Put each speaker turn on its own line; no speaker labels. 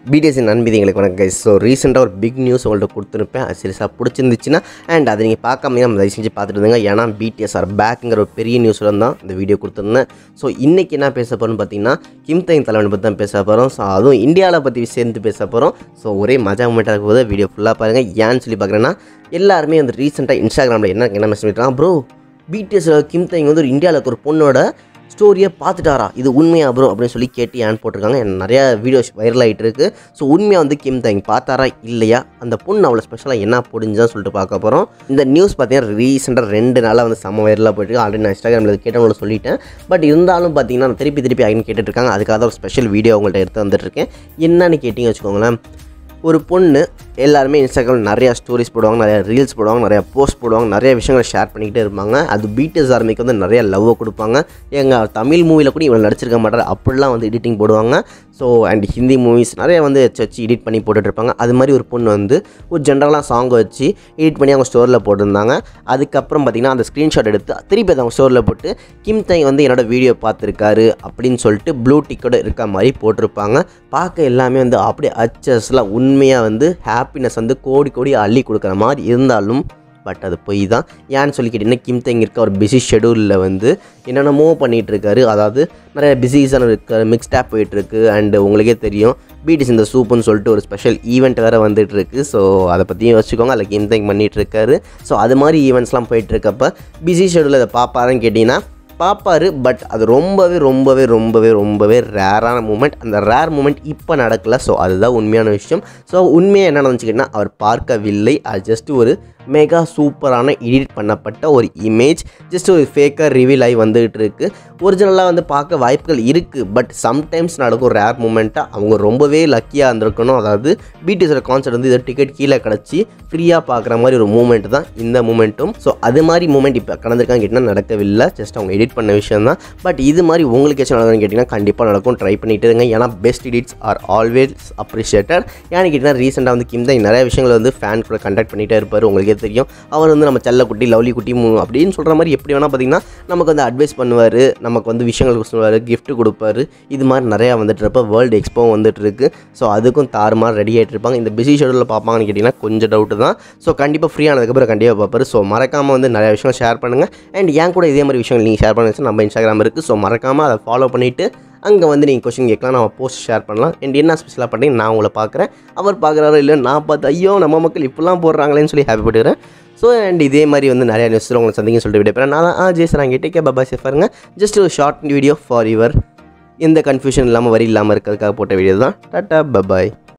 BDS நண்பிதிங்களுக்கு வணக்கம் guys so ரீசெண்டாக ஒரு பிக் நியூஸ் உங்கள்ட்ட கொடுத்துருப்பேன் அது சீரியஸாக பிடிச்சிருந்துச்சுன்னா அண்ட் அதை நீங்கள் பார்க்காம நம்ம தயவு செஞ்சு பார்த்துட்டு இருந்தீங்க ஏன்னா பிடிஎஸ் ஆர் பேக்குங்கிற ஒரு பெரிய நியூஸில் தான் இந்த வீடியோ கொடுத்துருந்தேன் ஸோ இன்றைக்கி என்ன பேச போகிறோம்னு பார்த்தீங்கன்னா கிம் தைங் தலைவனை பற்றி தான் பேச போகிறோம் ஸோ அதுவும் இந்தியாவில் பற்றி சேர்ந்து பேச போகிறோம் ஸோ ஒரே மஜா மூமெண்ட்டாக இருக்கும் போது வீடியோ ஃபுல்லாக பாருங்கள் ஏன்னு சொல்லி பார்க்குறேன்னா எல்லாருமே வந்து ரீசெண்டாக இன்ஸ்டாகிராமில் என்ன என்ன மெசேஜ் பண்ணிட்டாங்க ப்ரோ பிடிஎஸ் கிம் தைங் வந்து ஒரு இந்தியாவில் இருக்க ஒரு பொண்ணோட ஸ்டோரியை பார்த்துட்டாரா இது உண்மையா ப்ரோ அப்படின்னு சொல்லி கேட்டு ஏன் போட்டிருக்காங்க எனக்கு நிறைய வீடியோஸ் வைரல் ஆகிட்டு இருக்கு ஸோ உண்மையாக வந்து கிம் தாங் பார்த்தாரா இல்லையா அந்த பொண்ணு அவ்வளோ ஸ்பெஷலாக என்ன புடிஞ்சான்னு சொல்லிட்டு பார்க்க போகிறோம் இந்த நியூஸ் பார்த்தீங்கன்னா ரீசெண்டாக ரெண்டு நாளாக வந்து செம்ம வைரலாக போயிட்டு இருக்கு ஆல்ரெடி நான் இன்ஸ்டாகிராமில் கேட்டவங்கள சொல்லிட்டேன் பட் இருந்தாலும் பார்த்தீங்கன்னா நான் திருப்பி திருப்பி ஆகின்னு கேட்டுட்டு இருக்காங்க அதுக்காக தான் ஒரு ஸ்பெஷல் வீடியோ உங்கள்கிட்ட எடுத்து வந்துட்டு இருக்கேன் என்னன்னு கேட்டிங்க வச்சுக்கோங்களேன் ஒரு பொண்ணு எல்லாருமே இன்ஸ்டாகிராம் நிறையா ஸ்டோரிஸ் போடுவாங்க நிறையா ரீல்ஸ் போடுவாங்க நிறையா போஸ்ட் போடுவாங்க நிறைய விஷயங்களை ஷேர் பண்ணிக்கிட்டே இருப்பாங்க அது பிடிஎஸ் ஆர்மிக்கு வந்து நிறைய லவ்வை கொடுப்பாங்க எங்கள் தமிழ் மூவியில் கூட இவன் நடிச்சிருக்க மாட்டார் அப்படிலாம் வந்து எடிட்டிங் போடுவாங்க ஸோ அண்ட் ஹிந்தி மூவிஸ் நிறைய வந்து வச்சு வச்சு எடிட் பண்ணி போட்டுட்ருப்பாங்க அது மாதிரி ஒரு பொண்ணு வந்து ஒரு ஜென்ரலாக சாங்கை வச்சு எடிட் பண்ணி அவங்க ஸ்டோரில் போட்டிருந்தாங்க அதுக்கப்புறம் பார்த்திங்கன்னா அந்த ஸ்க்ரீன்ஷாட் எடுத்து திருப்பி அதை அவங்க ஸ்டோரில் போட்டு கிம் தை வந்து என்னோட வீடியோ பார்த்துருக்காரு அப்படின்னு சொல்லிட்டு ப்ளூ டிக்கோட இருக்க மாதிரி போட்டிருப்பாங்க பார்க்க எல்லாமே வந்து அப்படியே அச்சஸ்லாம் உண்மையாக வந்து ஹாப்பினஸ் வந்து கோடி கோடி அள்ளி கொடுக்குற மாதிரி இருந்தாலும் பட் அது பொய் தான் ஏன்னு சொல்லி கேட்டிங்கன்னா கிம் தெங் இருக்க ஒரு பிஸி ஷெடியூலில் வந்து என்னென்னமோ பண்ணிகிட்டு இருக்காரு அதாவது நிறைய பிஸிஸான இருக்க மிக்ஸ் டேப் போயிட்டுருக்கு அண்டு உங்களுக்கே தெரியும் பிடிஸ் இந்த சூப்புன்னு சொல்லிட்டு ஒரு ஸ்பெஷல் ஈவெண்ட் வேறு வந்துட்டு இருக்கு ஸோ அதை பற்றியும் வச்சுக்கோங்க அதில் கிம் தெங் பண்ணிகிட்டு இருக்காரு ஸோ அது மாதிரி ஈவெண்ட்ஸ்லாம் போயிட்டு இருக்கப்ப பிஸி ஷெடியூலில் அதை பார்ப்பாருன்னு கேட்டிங்கன்னா பார்ப்பாரு பட் அது ரொம்பவே ரொம்பவே ரொம்பவே ரொம்பவே ரேரான மூமெண்ட் அந்த ரேர் மூமெண்ட் இப்போ நடக்கல ஸோ அதுதான் உண்மையான விஷயம் ஸோ உண்மையாக என்ன நடந்துச்சுக்கிட்டா அவர் பார்க்கவில்லை அது ஜஸ்ட் ஒரு மெகா சூப்பரான எடிட் பண்ணப்பட்ட ஒரு இமேஜ் ஜஸ்ட் ஒரு ஃபேக்காக ரிவீல் ஆகி வந்துகிட்டு இருக்கு ஒரிஜினலாக வந்து பார்க்க வாய்ப்புகள் இருக்குது பட் சம்டைம்ஸ் நடக்கும் ரேர் மூமெண்ட்டாக அவங்க ரொம்பவே லக்கியாக இருந்திருக்கணும் அதாவது பிடிஎஸோட கான்செப்ட் வந்து இதை டிக்கெட் கீழே கிடச்சி ஃப்ரீயாக பார்க்குற மாதிரி ஒரு மூமெண்ட் தான் இந்த மூமெண்ட்டும் ஸோ அது மாதிரி மூமெண்ட் இப்போ கடந்திருக்காங்க கேட்டிங்கன்னா நடக்கவில்லை ஜஸ்ட் அவங்க எடிட் பண்ண விஷயம் தான் பட் இது மாதிரி உங்களுக்கு ஏதாச்சும் நடக்குதுன்னு கேட்டிங்கன்னா கண்டிப்பாக நடக்கும் ட்ரை பண்ணிட்டு இருங்க ஏன்னா best edits are always appreciated ஏன்னு கேட்டிங்கன்னா ரீசெண்டாக வந்து கிம் தான் நிறைய விஷயங்கள் வந்து ஃபேன் கூட கண்டக்ட் பண்ணிகிட்டே இருப்பார் உங்களுக்கே தெரியும் அவர் வந்து நம்ம செல்ல குட்டி லவ்லி குட்டி மூ அப்படின்னு சொல்கிற மாதிரி எப்படி வேணால் பார்த்தீங்கன்னா நமக்கு வந்து அட்வைஸ் பண்ணுவார் நமக்கு வந்து விஷயங்கள் சொல்லுவார் gift கொடுப்பாரு இது மாதிரி நிறையா வந்துட்டு இருப்ப வேர்ல்டு எக்ஸ்போ வந்துட்டு இருக்கு ஸோ அதுக்கும் தாறுமாறு ரெடி ஆகிட்டு இருப்பாங்க இந்த பிஸி ஷெடியூலில் பார்ப்பாங்கன்னு கேட்டிங்கன்னா கொஞ்சம் டவுட்டு தான் ஸோ கண்டிப்பாக ஃப்ரீ ஆனதுக்கப்புறம் கண்டிப்பாக பார்ப்பாரு ஸோ மறக்காமல் வந்து நிறைய விஷயம் ஷேர் பண்ணுங்கள் அண்ட் ஏன் கூட இதே மாதிரி விஷயங்கள் நீங்கள் ஷேர் பண்ணுங்க நம்ம இன்ஸ்டாகிராம் இருக்குது ஸோ மறக்காமல் அதை ஃபாலோ பண்ணிவிட்டு அங்கே வந்து நீங்கள் கொஸ்டின் கேட்கலாம் நம்ம போஸ்ட் ஷேர் பண்ணலாம் அண்ட் என்ன ஸ்பெஷலாக பண்ணி நான் உங்களை பார்க்குறேன் அவர் பார்க்குறாரோ இல்லை நான் பார்த்து ஐயோ நம்ம மக்கள் இப்படிலாம் போடுறாங்களேன்னு சொல்லி ஹாப்பி பட்டுக்கிறேன் ஸோ அண்ட் இதே மாதிரி வந்து நிறைய நியூஸ் உங்களை சந்திங்க சொல்லிட்டு விடைப்பேன் நான் ஆ ஜெய்ஸ் நான் கேட்டே பாபா சேஃபாருங்க ஜஸ்ட் ஒரு ஷார்ட் வீடியோ ஃபார் யுவர் எந்த கன்ஃபியூஷன் இல்லாமல் வரி இல்லாமல் இருக்கிறதுக்காக போட்ட வீடியோ தான் டாட்டா பபாய்